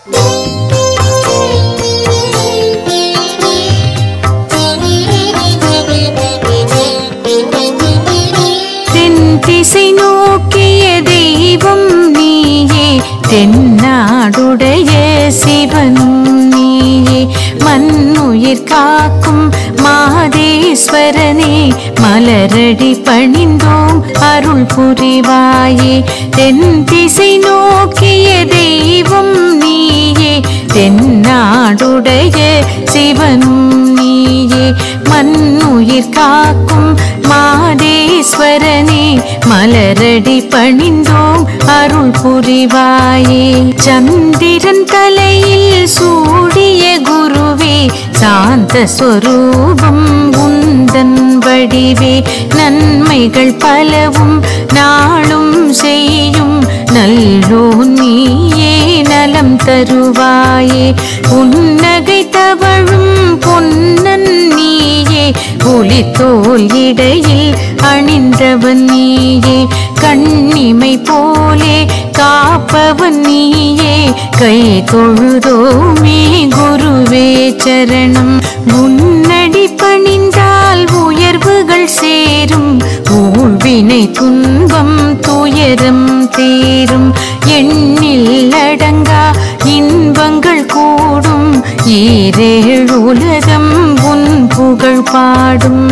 தென் திசை நோக்கிய தெய்வம் நீயே தென்னாடுடைய சிவனும் நீயே மண்ணுயிர் காக்கும் மாதேஸ்வரனே மலரடி பணிந்தோம் அருள் புரிவாயே தென் திசை நோக்கிய தெய்வம் நீயே தென்னாடுடைய சிவனும் நீயே மண்ணுயிர் காக்கும் மாதேஸ்வரனே மலரடி பணிந்தோம் அருள் புரிவாயே சந்திரன் தலையில் சூடிய குருவே சாந்த ஸ்வரூபம் உந்தன் வடிவே நன்மைகள் பலவும் நாளும் செய்யும் நல்லோ நீயே நலம் தருவாயே புன்னகை தவழும் பொன்னன் நீயே புலித்தோல் இடையில் அணிந்தவன் நீயே கண்ணிமை போலே காப்பவன் நீயே கை தொழுதோமே குருவே சரணம் முன்னடி பணிந்தால் உயர்வுகள் சேரும் ஊழ்வினை துன்பம் துயரம் தீரும் எண்ணில் அடங்கா இன்பங்கள் கூடும் ஈரேழு உலகம் உன் புகழ் பாடும்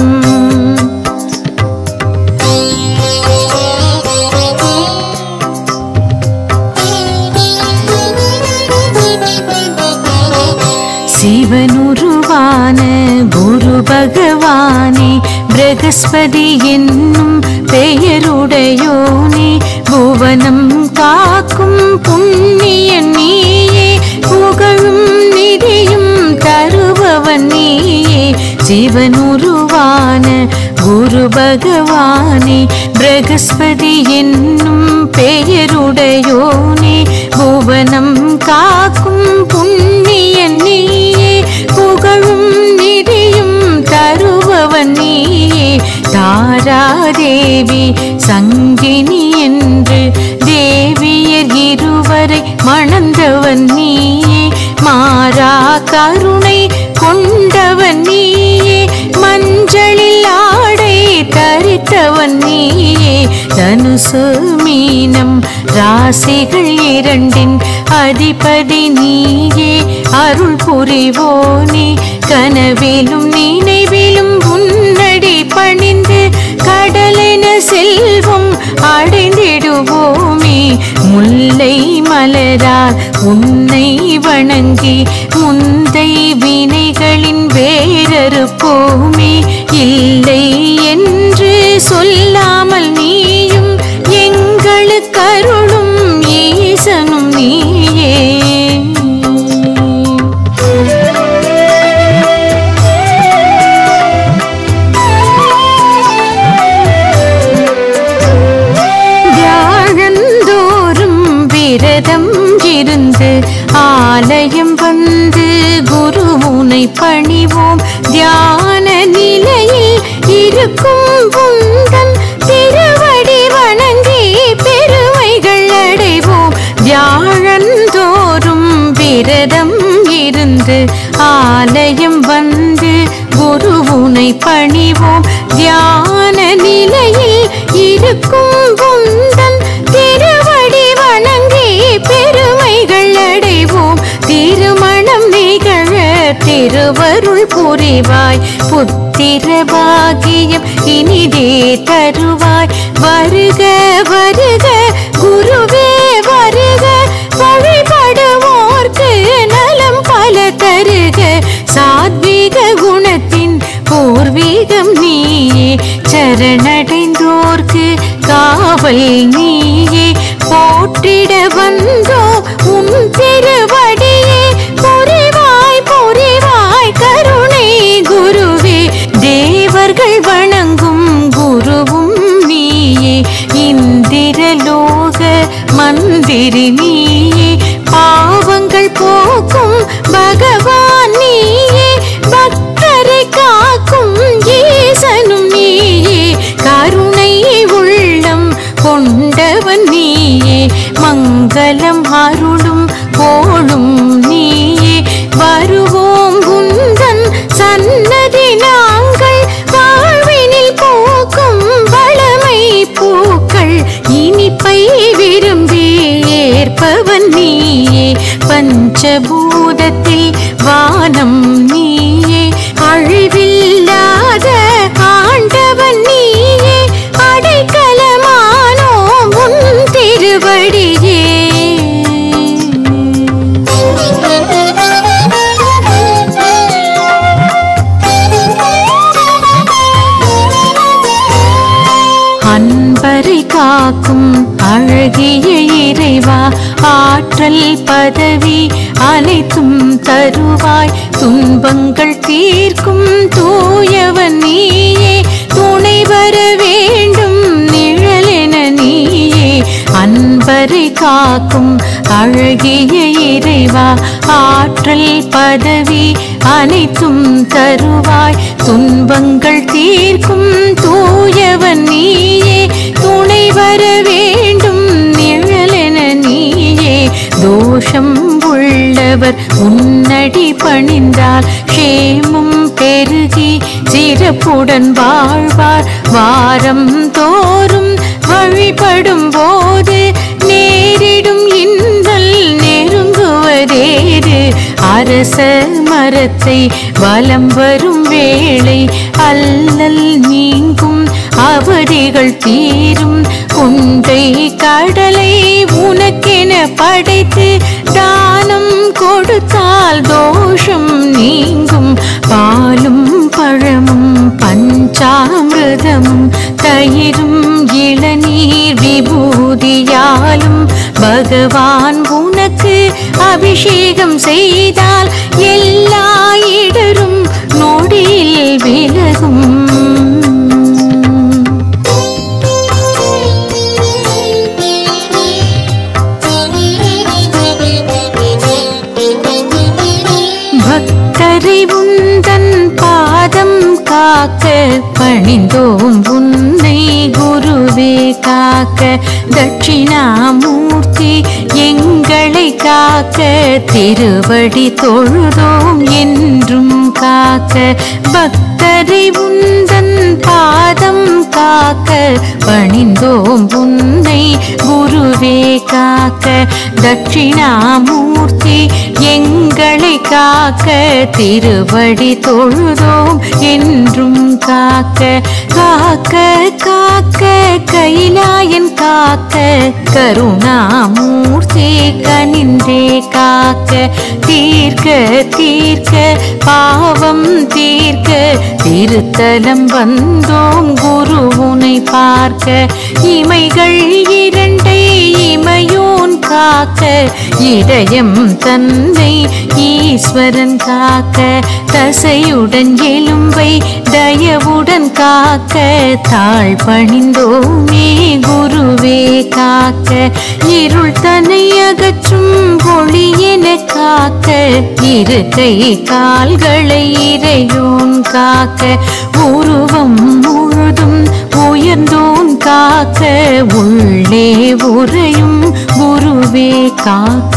சிவனுருவான குரு பகவானே பிரகஸ்பதி என்னும் பெயருடையோனே புவனம் காக்கும் புண்ணியன் நீயே புகழும் நிதியும் தருபவன் நீயே சிவனுருவான குரு பகவானே பிரகஸ்பதி என்னும் பெயருடையோனே புவனம் காக்கும் புண்ணியன் நீயே புகழும் நிதியும் தருபவன் நீயே தாராதேவி சங்கினி என்று தேவியர் இருவரை மணந்தவன் நீயே மாறா கருணை கொண்டவன் நீயே மஞ்சளில் ஆடை தரித்தவன் நீயே தனுசு மீனம் ராசிகள் இரண்டின் அதிபதி நீயே அருள் புரிவோனே கனவிலும் நினைவிலும் உன்னடி பணிந்து கடலென செல்வம் அடைந்திடுவோமே முல்லை மலரால் உன்னை வணங்கி முந்தை வினைகளின் வேறறுப்போமே இல்லை என்று சொல்லாமல் நீயும் எங்களுக்கு அருளும் ஈசனும் நீயே வியாழந்தோறும் விரதம் இருந்து ஆலயம் வந்து குருவுனை பணிவோம் தியான நிலையில் இருக்கும் உந்தன் திருவடி வணங்கி பெருமைகள் அடைவோம் வியாழந்தோறும் விரதம் இருந்து ஆலயம் வந்து குருவுனை பணிவோம் தியான நிலையில் இருக்கும் உந்தன் திருவடி வணங்கி பெருமைகள் அடைவோம் திருமணம் நிகழ திருவருள் புரிவாய் புத்திர பாகியம் இனிதே தருவாய் வருக வருக குருவே வருக வழிபடுவோர்க்கு நலம் பல தருக சாத்வீக குணத்தின் பூர்வீகம் நீயே சரணடைந்தோர்க்கு காவல் நீயே போற்றிட வந்தோ உன் திருவடியே புரிவாய் புரிவாய் கருணை குருவே தேவர்கள் வணங்கும் குருவும் நீயே இந்திரலோக மந்திரி நீயே பாவங்கள் போக்கும் பகவான் நீயே பக்தரை காக்கும் ஈசனும் நீயே கருணை உள்ளம் கொண்டவன் நீயே மங்களம் அருளும் போலும் ஆண்டவன் நீயே பஞ்சபூதத்தில் வானம் நீயே அழிவில்லாத ஆண்டவன் நீயே அடைக்கலமானோ உன் திருவடியே அன்பரை காக்கும் அழகிய இறைவா ஆற்றல் பதவி அனைத்தும் தருவாய் துன்பங்கள் தீர்க்கும் தூயவன் நீயே துணை வர வேண்டும் நிழலென நீயே அன்பரை காக்கும் அழகிய இறைவா ஆற்றல் பதவி அனைத்தும் தருவாய் துன்பங்கள் தீர்க்கும் தூயவன் நீயே துணை வர வேண்டும் நிழலென நீயே தோஷம் உள்ளவர் உன்னடி பணிந்தால் க்ஷேமம் பெருகி சிறப்புடன் வாழ்வார் வாரம் தோறும் வழிபடும் போது நேரிடும் இன்னல் நெருங்குவதேது அரச மரத்தை வலம் வரும் வேளை அல்லல் நீங்கும் அவதிகள் தீரும் குண்டை கடலை உனக்கென படைத்து தானம் கொடுத்தால் தோஷம் நீங்கும் பாலும் பழமும் பஞ்சாமிர்தமும் தயிரும் இளநீர் விபூதியாலும் பகவான் உனக்கு அபிஷேகம் செய்தால் எல்லா இடரும் நொடியில் விலகும் பக்தரை உந்தன் பாதம் காக்க பணிந்தோம் உன்னை குருவே காக்க தட்சிணாமூர்த்தி எங்களை காக்க திருவடி தொழுதோம் என்றும் காக்க பக்தரை உந்தன் பாதம் காக்க பணிந்தோம் உன்னை குருவே காக்க தட்சிணாமூர்த்தி எங்களை காக்க திருவடி தொழுதோம் என்றும் காக்க காக்க காக்க கைலாயன் காக்க கருணாமூர்த்தி கனின்றே காக்க தீர்க்க தீர்க்க பாவம் தீர்க்க திருத்தலம் வந்தோம் குரு உனை பார்க்க இமைகள் இரண்டை இமையோன் காக்க இதயம் தன்னை ஈஸ்வரன் காக்க தசையுடன் எலும்பை தயவுடன் காக்க தாழ் பணிந்தோமே குருவே காக்க இருள் தன்னை அகற்றும் ஒளி என காக்க இரு கை கால்களை இறையோன் காக்க உருவம் முழுதும் உயர்ந்தோன் காக்க உள்ளே உறையும் குருவே காக்க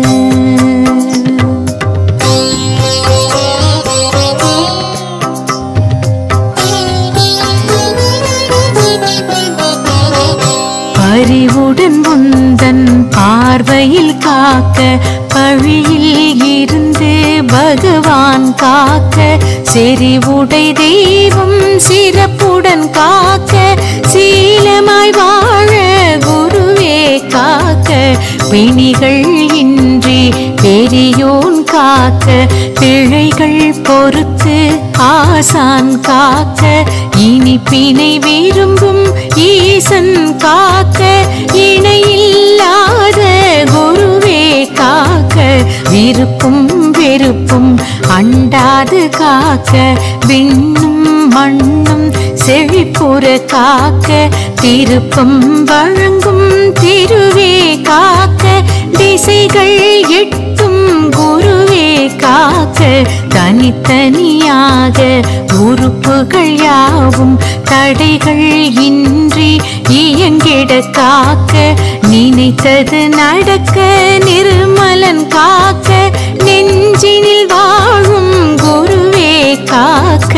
பரிவுடன் முந்தன் பார்வையில் காக்க பழியில் இருந்து பகவான் காக்க செறிவுடை தெய்வம் சிறப்புடன் காக்க சீலமாய் வாழ குருவே காக்க பிணிகள் இன்றி பெரியோன் காக்க பிழைகள் பொறுத்து ஆசான் காக்க இனி பிணை விரும்பும் ஈசன் காக்க இணையில்லாத குருவே காக்க விருப்பும் வெறுப்பும் அண்டாது காக்க விண்ணும் மண்ணும் செழிப்புற காக்க திருப்பம் வழங்கும் திருவே காக்க திசைகள் எட்டும் குருவே காக்க தனித்தனியாக உறுப்புகள் யாவும் தடைகள் இன்றி இயங்கிட காக்க நினைத்தது நடக்க நிர்மலன் காக்க நெஞ்சினில் வாழும் குருவே காக்க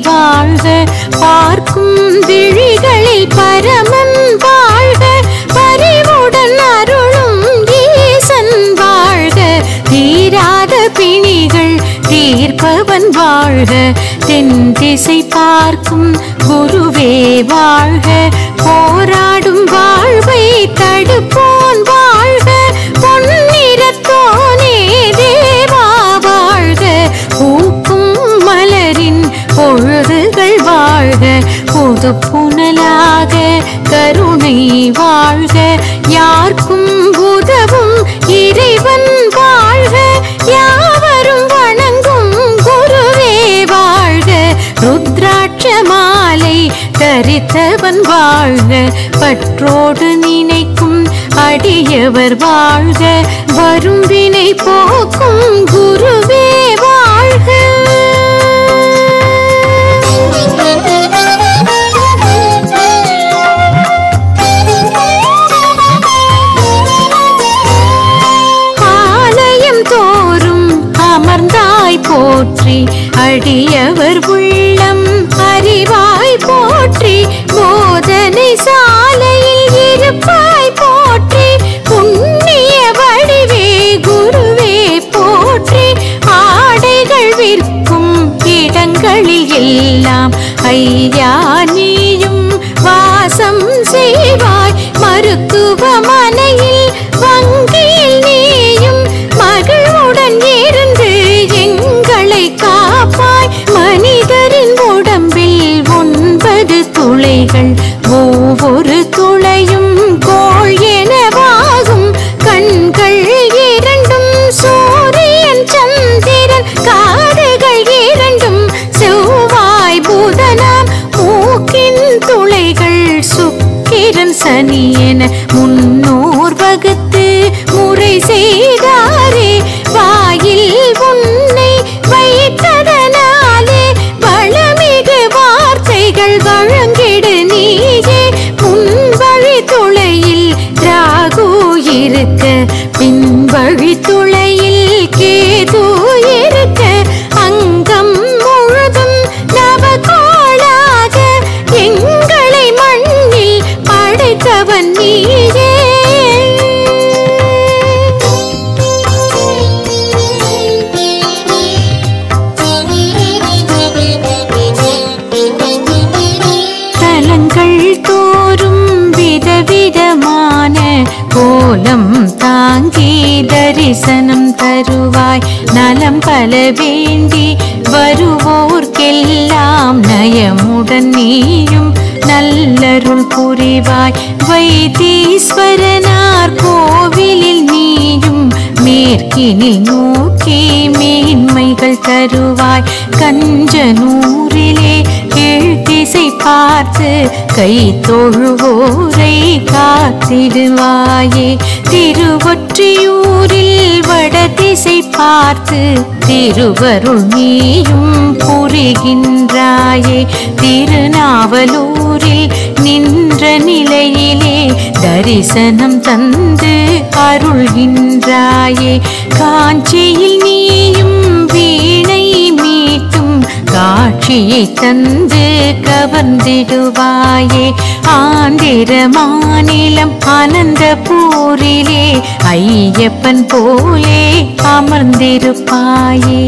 வாழ்க பார்க்கும் விழிகளில் பரமன் வாழ்க பரிவுடன் அருளும் ஈசன் வாழ்க தீராத பிணிகள் தீர்ப்பவன் வாழ்க தென் திசை பார்க்கும் குருவே வாழ்க போராடும் வாழ்வை தடுப்போன் வாழ்க பொன்னிறத்தோனே தேவா வாழ்க பூக்கும் மலரின் பொழுதுகள் வாழ்க புது புனலாக கருணை வாழ்க யார்க்கும் உதவும் இறைவன் வாழ்க யாவரும் வணங்கும் குருவே வாழ்க ருத்ராட்ச மாலை தரித்தவன் வாழ்க பற்றோடு நினைக்கும் அடியவர் வாழ்க வரும் வினை போக்கும் குருவே வாழ்க ஆலயம் தோறும் அமர்ந்தாய் போற்றி அடியவர் உள்ளம் அறிவாய் போற்றி போதனை சாலையில் இருப்பாய் போற்றி புண்ணிய வடிவே குருவே போற்றி ஆடைகள் விற்கும் இடங்களில் எல்லாம் ஐயா நீயும் வாசம் செய்வாய் மருத்துவமனையில் வங்கியில் நீயும் மகிழ்வுடன் இருந்து எங்களை காப்பாய் மனிதரின் உடம்பில் ஒன்பது துளைகள் ஒவ்வொரு துளையும் கோள் எனவாகும் கண்கள் இரண்டும் சூரியன் சந்திரன் காதுகள் இரண்டும் செவ்வாய் புதனாம் மூக்கின் துளைகள் சுக்கிரன் சனி என முன்னோர் வகுத்து முறை செய்தாரே வாயில் உன்னை வைத்ததனாலே வளமிகு வார்த்தைகள் வழங்கிடு நீயே முன் வழி துளையில் ராகு இருக்க பின் வழி துளையில் கேது இருக்க அங்கம் முழுதும் நவகோளாக எங்களை மண்ணில் படைத்தவன் நீயே தலங்கள் தோறும் விதவிதமான கோலம் தாங்கி தரிசனம் தருவாய் நலம் பல வேண்டி வருவோர்க்கெல்லாம் நயமுடன் நீயும் நல்லருள் புரிவாய் வைத்தீஸ்வரனார் கோவிலில் நீயும் மேற்கினில் நோக்கி மேன்மைகள் தருவாய் கஞ்சனூரிலே கீழ்த்திசை பார்த்து கை தொழுவோரை காத்திடுவாயே திருவொற்றியூரில் வடதிசை பார்த்து திருவருள் நீயும் புரிகின்றாயே திருநாவலூரில் நின்ற நிலையிலே தரிசனம் தந்து அருள்கின்றாயே காஞ்சியில் நீயும் வீணை மீட்டும் காட்சியை தந்து கவர்ந்திடுவாயே ஆந்திர மாநிலம் அனந்தபூரிலே ஐயப்பன் போலே அமர்ந்திருப்பாயே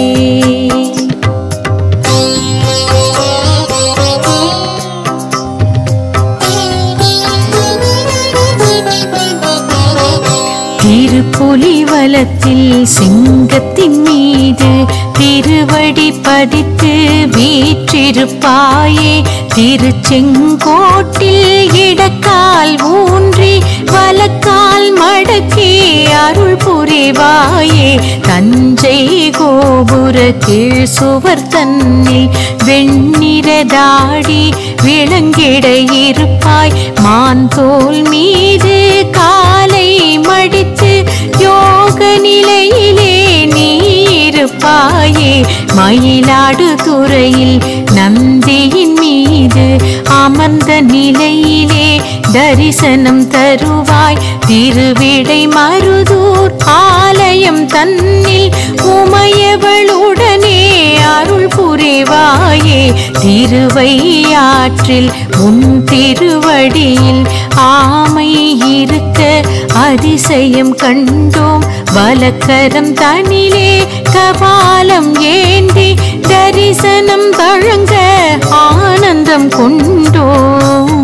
திருப்புலிவலத்தில் சிங்கத்தின் மீது திருவடி பதித்து வீற்றிருப்பாயே திருச்செங்கோட்டில் இடக்கால் ஊன்றி வலக்கால் மடக்கி அருள் புரிவாயே தஞ்சை கோபுர கீழ் சுவர் தன்னில் வெண்ணிற தாடி விளங்கிட இருப்பாய் மான் தோல் மீது காலை மடித்து யோக நிலையிலே நீ இருப்பாயே மயிலாடு துறையில் நந்தியின் மீது அமர்ந்த நிலையிலே தரிசனம் தருவாய் திருவிடை மருதூர் ஆலயம் தன்னில் உமையவளுடனே அருள் புரிவாயே திருவையாற்றில் உன் திருவடியில் ஆமை இருக்க அதிசயம் கண்டோம் வலக்கரம் தனிலே கபாலம் ஏந்தி தரிசனம் வழங்க ஆனந்தம் கொண்டோம்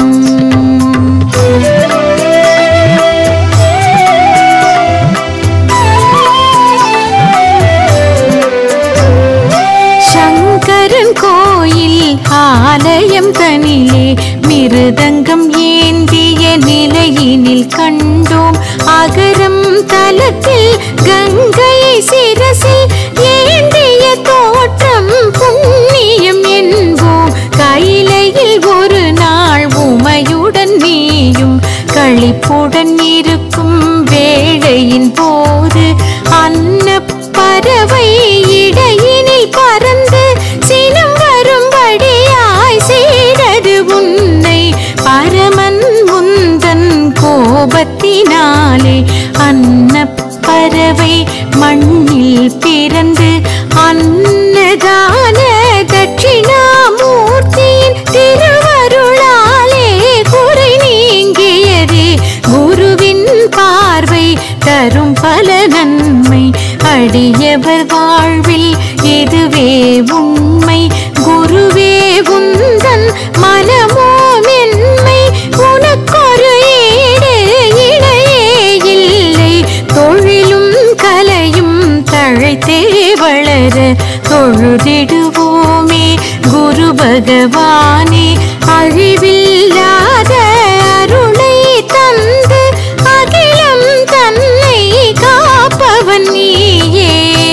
சங்கரன் கோயில் ஆலயம் தனிலே மிருதங்கம் ஏந்திய நிலையினில் கண்டோம் அகரம் தலத்தில் கங்கையை சிரசில் ஏந்திய தோற்றம் புண்ணியம் என்போம் கையிலையில் ஒரு நாள் உமையுடன் நீயும் களிப்புடன் இருக்கும் வேளையின் போது அன்ன பறவை இடையினில் பறந்து சினம் வரும்படியாய் செய்தது உன்னை பரமன் முந்தன் கோபத்தினாலே அன்ன பறவை மண்ணில் பிறந்து அன்னதான தட்சிணாமூர்த்தியின் திருவருளாலே குறை நீங்கியதே குருவின் பார்வை தரும் பல நன்மை அடியவர் வாழ்வில் இதுவே உண்மை குருவே உந்தன் மனமோ மென்மை உனக்கொரு ஈடு இணையே இல்லை தொழிலும் கலையும் தழைத்தே வளர தொழுதிடுவோமே குரு பகவானே அழிவில்லாத அருளை தந்து அகிலம் தன்னை காப்பவன் நீயே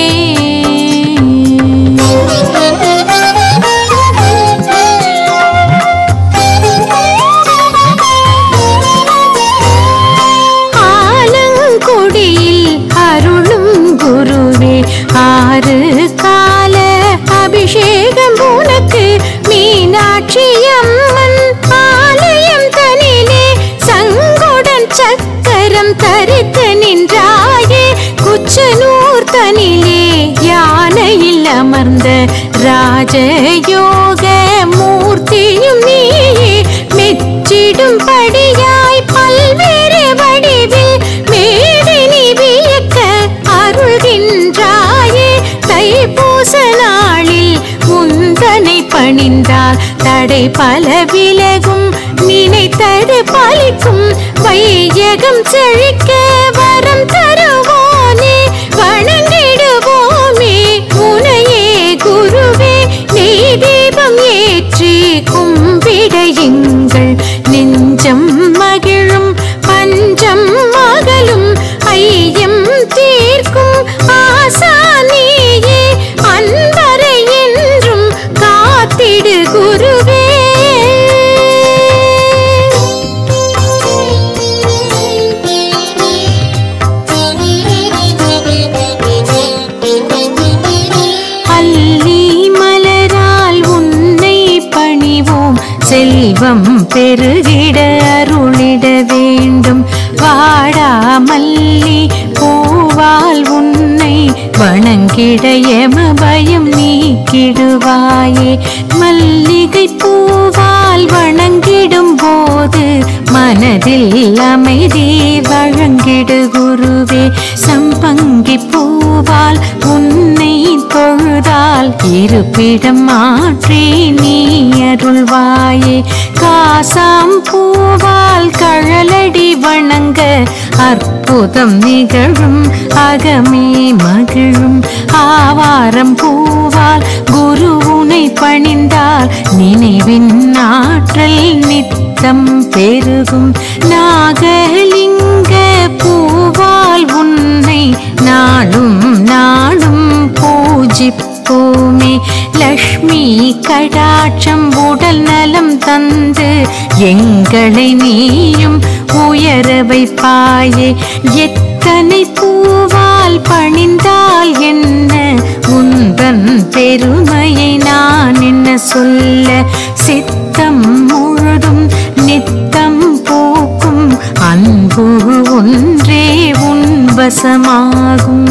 ஆலங்குடியில் அருளும் குருவே ஆறு கால அபிஷேகம் உனக்கு மீனாட்சி அம்மன் ஆலயம் தனிலே சங்குடன் சக்கரம் தரித்து நின்றாயே குச்சனூர் தனிலே யானையில் அமர்ந்த ராஜயோக மூர்த்தியும் நீயே மெச்சிடும்படியாய் பல்வேறு வடிவில் மேதினி வியக்க அருள்கின்றாயே தைப்பூச நாளில் முந்தனை பணிந்தால் தடை பல விலகும் நினைத்தது பலிக்கும் வையகம் செழிக்க வரம் தருவோனே வணங்கிடுவோமே உனையே குருவே நெய் தீபம் ஏற்றி கும்பிட எங்கள் நெஞ்சம் மகிழும் பஞ்சம் மகளும் ஐயம் தீர்க்கும் ஆசானியே அன்பரை என்றும் காத்திடு குருவே அல்லி மலரால் உன்னை பணிவோம் செல்வம் பெருகிட அருளிட வேண்டும் வாடா மல்லி பூவால் உன்னை வணங்கிட எம பயம் நீக்கிடுவாயே மல்லிகை பூவால் வணங்கிடும் போது மனதில் அமைதி வழங்கிடு குருவே சம்பங்கி பூவால் உன்னை தொழுதால் இருப்பிடம் மாற்றி நீ அருள்வாயே காசாம் பூவால் கழலடி வணங்க அற்புதம் நிகழும் அகமே மகிழும் ஆவாரம் பூவால் குரு உனை பணிந்தால் நினைவின் ஆற்றல் நித்தம் பெருகும் நாகலிங்க பூவால் உன்னை நாளும் நாளும் பூஜிப்போமே லக்ஷ்மி கடாட்சம் உடல் நலம் தந்து எங்களை நீயும் உயர வைப்பாயே எத்தனை பூவால் பணிந்தால் என்ன உந்தன் பெருமையை நான் என்ன சொல்ல சித்தம் முழுதும் நித்தம் போ வாக்கு ஒன்றே உன் வசமாகும்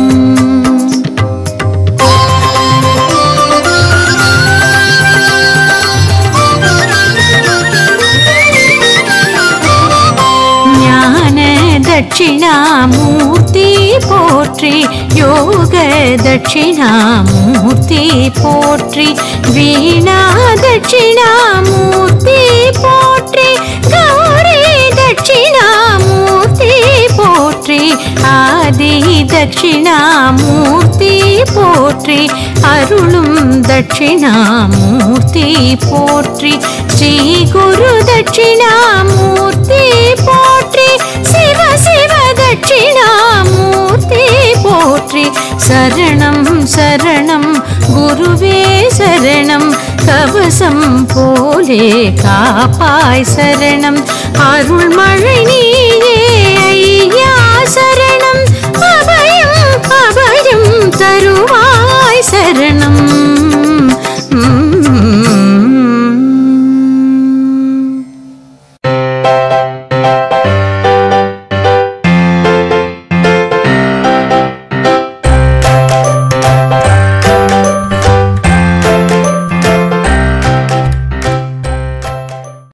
ஞான தட்சிணாமூர்த்தி போற்றி யோக தட்சிணாமூர்த்தி போற்றி வீணா தட்சிணாமூர்த்தி போற்றி கௌரி தட்சிணாமூர்த்தி போற்றி ஆதி தட்சிணாமூர்த்தி போற்றி அருளும் தட்சிணாமூர்த்தி போற்றி ஸ்ரீ குரு தட்சிணாமூர்த்தி போற்றி சிவ சிவ தட்சிணாமூர்த்தி போற்றி சரணம் சரணம் குருவே சரணம் கவசம் போலே காப்பாய் சரணம் அருள்மழை நீ